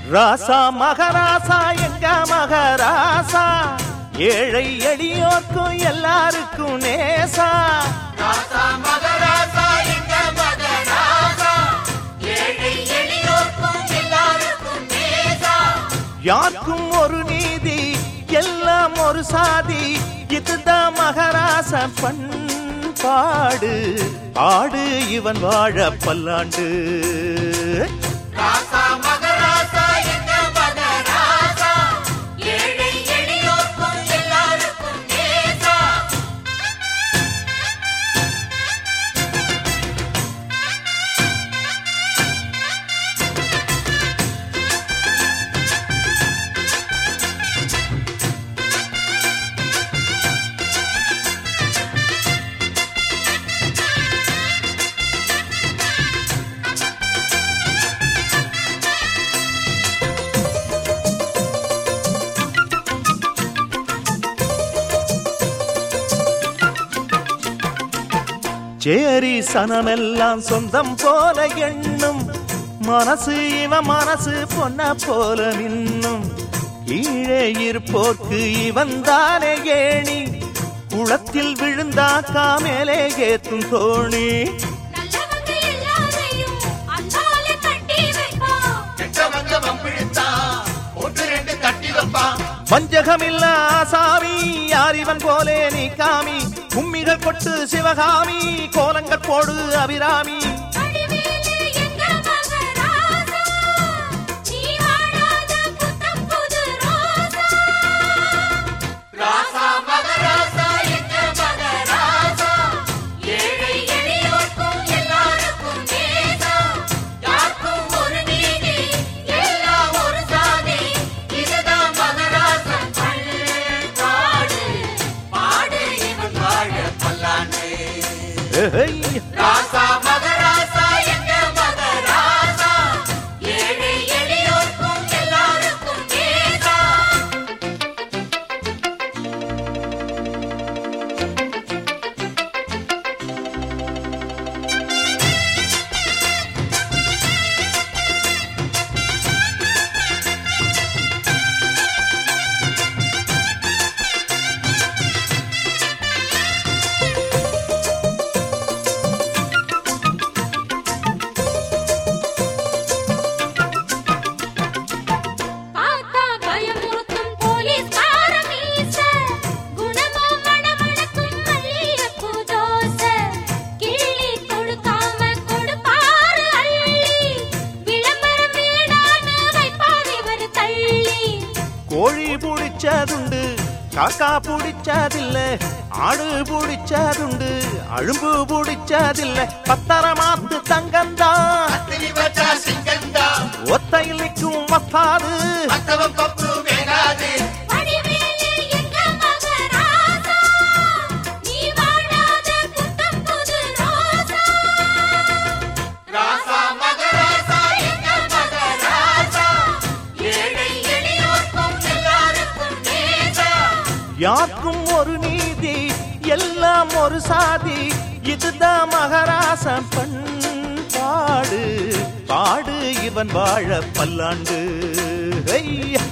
ராசா மகராசா எங்க மகராசா ஏழை எளியோர்க்கும் எல்லாருக்கும் நேசா ராசா மகராசா எங்க மகராசா ஏழை எளியோர்க்கும் எல்லாருக்கும் நேசா யாருக்கும் ஒரு நீதி எல்லாம் ஒரு சாதி இதுதான் மகராச பண்பாடு ஆடு இவன் வாழ பல்லாண்டு ராசா மகராசா எங்க மகராசா ஏழை எளியோர்க்கும் எல்லாருக்கும் நேசா சேரி சனமெல்லாம் சொந்தம் போல எண்ணும் மனசு இவன் மனசு பொன்ன போல நின்னும் கீழே இருப்போர்க்கு இவன் தானே ஏணி குளத்தில் விழுந்தாக்கா மேலே ஏத்தும் தோணி நல்லவங்க எல்லாரையும் அன்பால கட்டி வைப்போம் கெட்டவங்க வம்பிழுத்தா ஒன்று ரெண்டு தட்டி வைப்பான் வஞ்சகமில்ல ஆசாமி யார் இவன் போலே நீ காமி கும்மிகள் கொட்டு சிவகாமி கோலங்கள் போடு அபிராமி வடிவேலு எங்க மகராசா நீ வாழாத புத்தம் புது ரோசா ராசா மகராசா எங்க மகராசா ஏழை எளியோர்க்கும் எல்லாருக்கும் நேசா யாருக்கும் ஒரு நீதி எல்லாம் ஒரு சாதி இதுதான் மகராசன் பண்பாடு பாடு இவன் வாழ பல்லாண்டு ஏய், ராசா மகராசா எங்க மகராசா ஏழை எளியோர்க்கும் எல்லாருக்கும் நேசா பார்த்தா பயமுறுத்தும் போலீஸ்கார மீச குணமோ மணமணக்கும் மல்லிகைப்பூ தோசை கிள்ளி கொடுக்காம கொடுப்பாரு அள்ளி விளம்பரம் வேணான்னு வைப்பார் இவர் தள்ளி கோழி புடிச்சதுண்டு காக்கா புடிச்சதில்ல ஆடு புடிச்சதுண்டு அழும்பு புடிச்சதில்ல பத்தரமாத்து தங்கந்தான் அத்திரி வச்சா சிங்கந்தா ஒத்தையில் நிற்கும் வத்தாது மத்தவன் பப்பு வேணாது வடிவேலு எங்க மகராசா நீ வாழாத புத்தம் புது ரோசா ராசா மகராசா எங்க மகராசா ஏழை எளியோர்க்கும் எல்லாருக்கும் நேசா யாருக்கும் ஒரு நீதி எல்லாம் ஒரு சாதி இதுதான் மகராசன் பண்பாடு பாடு இவன் வாழ பல்லாண்டு ஐயா